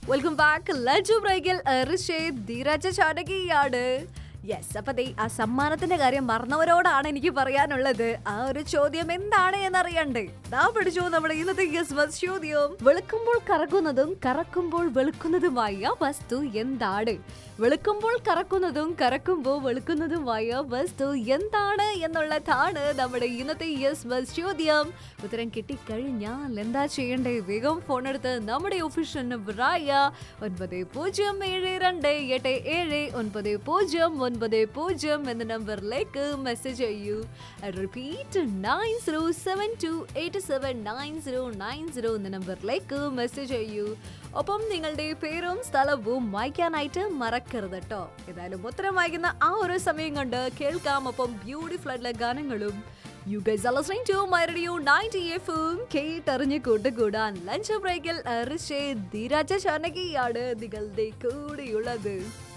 welcome back ലജു ബ്രൈക്കൽ ഋഷേദ് ധീരജ ചാനകിയാണ് യെസ് അപ്പൊ ദേ ആ സമ്മാനത്തിന്റെ കാര്യം മറന്നവരോടാണ് എനിക്ക് പറയാനുള്ളത് ആ ഒരു ചോദ്യം എന്താണ് എന്നറിയണ്ടേ ദാ പിടിച്ചു നമ്മുടെ ഇന്നത്തെ യെസ് ബസ് ചോദ്യം വെളുക്കുമ്പോൾ കറക്കുന്നതും കറക്കുമ്പോൾ വെളുക്കുന്നതുമായ വസ്തു എന്താണ് വെളുക്കുമ്പോൾ കറക്കുന്നതും കറക്കുമ്പോൾ വെളുക്കുന്നതുമായ വസ്തു എന്താണ് എന്നുള്ളതാണ് നമ്മുടെ ഇന്നത്തെ യെസ് ബസ് ചോദ്യം ഉത്തരം കിട്ടിക്കഴിഞ്ഞാൽ എന്താ ചെയ്യണ്ടേ വേഗം ഫോൺ എടുത്ത് നമ്മുടെ ഒഫീഷ്യൽ നമ്പറായ ഒൻപത് പൂജ്യം ഏഴ് രണ്ട് എട്ട് ഏഴ് ഒൻപത് പൂജ്യം ഒൻപത് പൂജ്യം എന്ന നമ്പറിലേക്ക് മെസ്സേജ് ചെയ്യൂ repeat nine zero seven two eight seven nine zero nine zero എന്ന നമ്പറിലേക്ക് മെസ്സേജ് ചെയ്യൂ ഒപ്പം നിങ്ങളുടെ പേരും സ്ഥലവും വായിക്കാനായിട്ട് മറക്കരുത് കേട്ടോ ഏതായാലും ഉത്തരം വായിക്കുന്ന ആ ഒരു സമയം കൊണ്ട് കേൾക്കാം ഒപ്പം ബ്യൂട്ടിഫുൾ ആയിട്ടുള്ള ഗാനങ്ങളും you guys are listening to my radio 90 എഫും കേട്ടറിഞ്ഞ് കൂട്ടുകൂടാൻ ലഞ്ച് ബ്രേക്കിൽ ഋഷേ ധീരാജ ചാനകിയാണ് നിങ്ങളുടെ കൂടെയുള്ളത്